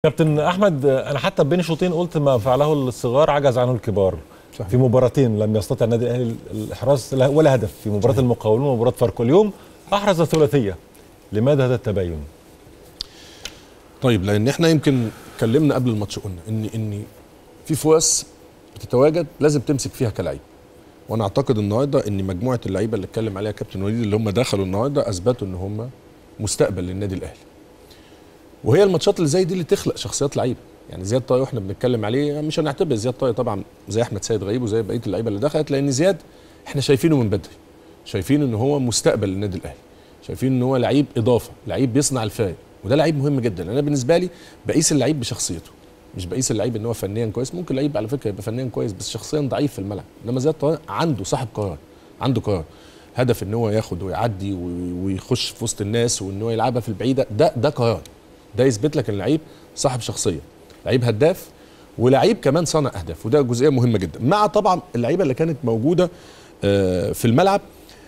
كابتن احمد انا حتى بين شوطين قلت ما فعله الصغار عجز عنه الكبار صحيح. في مباراتين لم يستطع النادي الاهلي الاحراز لا- ولا هدف في مباراه المقاولون ومباراه فاركو اليوم احرز ثلاثيه لماذا هذا التباين طيب لان احنا يمكن اتكلمنا قبل الماتش قلنا ان ان في فرص بتتواجد لازم تمسك فيها كلاعب وانا اعتقد النهارده ان مجموعه اللعيبه اللي اتكلم عليها كابتن وليد اللي هم دخلوا النهارده اثبتوا ان هم مستقبل للنادي الاهلي وهي الماتشات اللي زي دي اللي تخلق شخصيات لعيبه يعني زياد طارق واحنا بنتكلم عليه مش هنعتبر زياد طارق طبعا زي احمد سيد غريب وزي بقيه اللعيبه اللي دخلت لان زياد احنا شايفينه من بدري شايفين ان هو مستقبل للنادي الاهلي شايفين ان هو لعيب اضافه لعيب بيصنع الفارق وده لعيب مهم جدا انا بالنسبه لي بقيس اللعيب بشخصيته مش بقيس اللعيب ان هو فنيا كويس ممكن لعيب على فكره يبقى فنيا كويس بس شخصيا ضعيف في الملعب انما زياد طارق عنده صاحب قرار عنده قرار هدف ان هو ياخد ويعدي وي- ويخش في وسط الناس وان هو يلعبها في البعيده ده ده قرار ده يثبت لك ان اللعيب صاحب شخصيه لعيب هداف ولعيب كمان صانع اهداف وده جزئيه مهمه جدا مع طبعا اللعيبه اللي كانت موجوده آه، في الملعب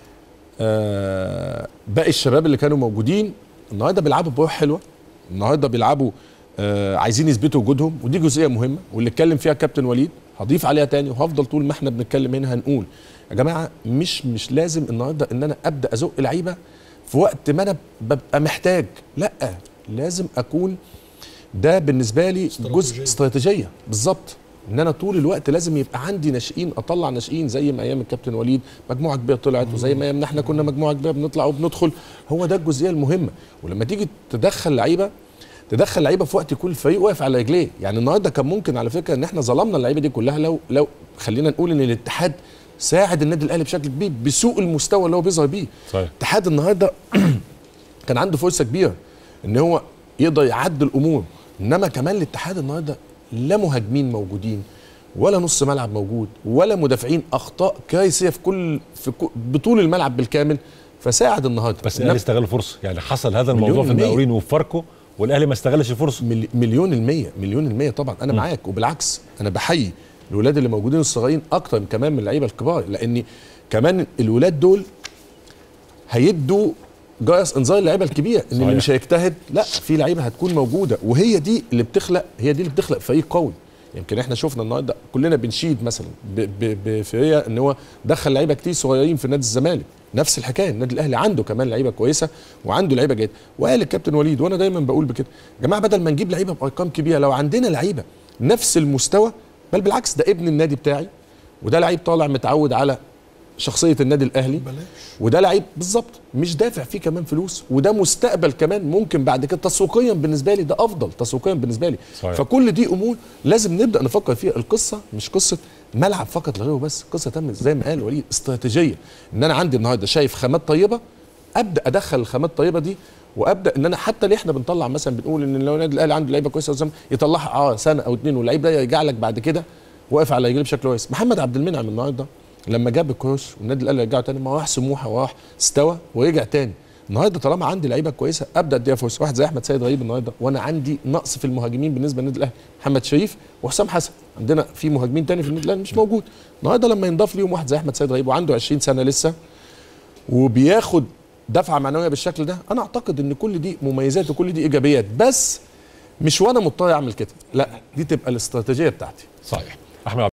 آه، باقي الشباب اللي كانوا موجودين النهارده بيلعبوا بروح حلوه النهارده بيلعبوا آه، عايزين يثبتوا وجودهم ودي جزئيه مهمه واللي اتكلم فيها كابتن وليد هضيف عليها تاني وهفضل طول ما احنا بنتكلم هنا هنقول يا جماعه مش مش لازم النهارده ان انا ابدا ازق لعيبه في وقت ما انا ببقى محتاج لا لازم اكون ده بالنسبه لي جزء استراتيجيه بالظبط ان انا طول الوقت لازم يبقى عندي ناشئين اطلع ناشئين زي ما ايام الكابتن وليد مجموعه كبيره طلعت وزي ما ايامنا احنا كنا مجموعه كبيره بنطلع وبندخل هو ده الجزئيه المهمه ولما تيجي تدخل لعيبه تدخل لعيبه في وقت يكون الفريق واقف على رجليه يعني النهارده كان ممكن على فكره ان احنا ظلمنا اللعيبه دي كلها لو لو خلينا نقول ان الاتحاد ساعد النادي الاهلي بشكل كبير بسوء المستوى اللي هو بيظهر بيه صحيح الاتحاد النهارده كان عنده فرصه كبيره ان هو يقدر يعدل الامور انما كمان الاتحاد النهارده لا مهاجمين موجودين ولا نص ملعب موجود ولا مدافعين اخطاء كارثيه في كل في كل بطول الملعب بالكامل فساعد النهارده بس إنما- الاهلي استغل الفرصه يعني حصل هذا مليون الموضوع في المية. المقاولين وفي فاركو والاهلي ما استغلش الفرصه ملي- مليون المية مليون المية طبعا انا معاك وبالعكس انا بحيي الولاد اللي موجودين الصغيرين اكتر كمان من اللعيبه الكبار لان كمان الولاد دول هيدوا جرس انذار اللعيبه الكبيره ان اللي صحيح. مش هيجتهد لا في لعيبه هتكون موجوده وهي دي اللي بتخلق هي دي اللي بتخلق فريق قوي يمكن احنا شفنا النهارده كلنا بنشيد مثلا ب- ب- بفريق ان هو دخل لعيبه كتير صغيرين في نادي الزمالك نفس الحكايه النادي الاهلي عنده كمان لعيبه كويسه وعنده لعيبه جيده وقال الكابتن وليد وانا دايما بقول بكده يا جماعه بدل ما نجيب لعيبه بارقام كبيره لو عندنا لعيبه نفس المستوى بل بالعكس ده ابن النادي بتاعي وده لعيب طالع متعود على شخصيه النادي الاهلي وده لعيب بالظبط مش دافع فيه كمان فلوس وده مستقبل كمان ممكن بعد كده تسويقيا بالنسبه لي ده افضل تسويقيا بالنسبه لي صحيح. فكل دي امور لازم نبدا نفكر فيها القصه مش قصه ملعب فقط لغيره بس قصه تم زي ما قال وليد استراتيجيه ان انا عندي النهارده شايف خامات طيبه ابدا ادخل الخامات الطيبه دي وابدا ان انا حتى ليه احنا بنطلع مثلا بنقول ان لو النادي الاهلي عنده لعيبه كويسه قدام يطلعها اه سنه او اتنين واللعيب ده يرجع لك بعد كده واقف على رجليه بشكل كويس محمد عبد المنعم النهارده لما جاب الكروس والنادي الاهلي رجعه تاني ما راح سموحه وراح استوى ورجع تاني النهارده طالما عندي لعيبه كويسه ابدا اديها فرصه واحد زي احمد سيد غريب النهارده وانا عندي نقص في المهاجمين بالنسبه للنادي الاهلي محمد شريف وحسام حسن عندنا في مهاجمين تاني في النادي الاهلي مش موجود النهارده لما ينضاف ليهم واحد زي احمد سيد غريب وعنده 20 سنه لسه وبياخد دفعه معنويه بالشكل ده انا اعتقد ان كل دي مميزات وكل دي ايجابيات بس مش وانا مضطر اعمل كده لا دي تبقى الاستراتيجيه بتاعتي صحيح احمد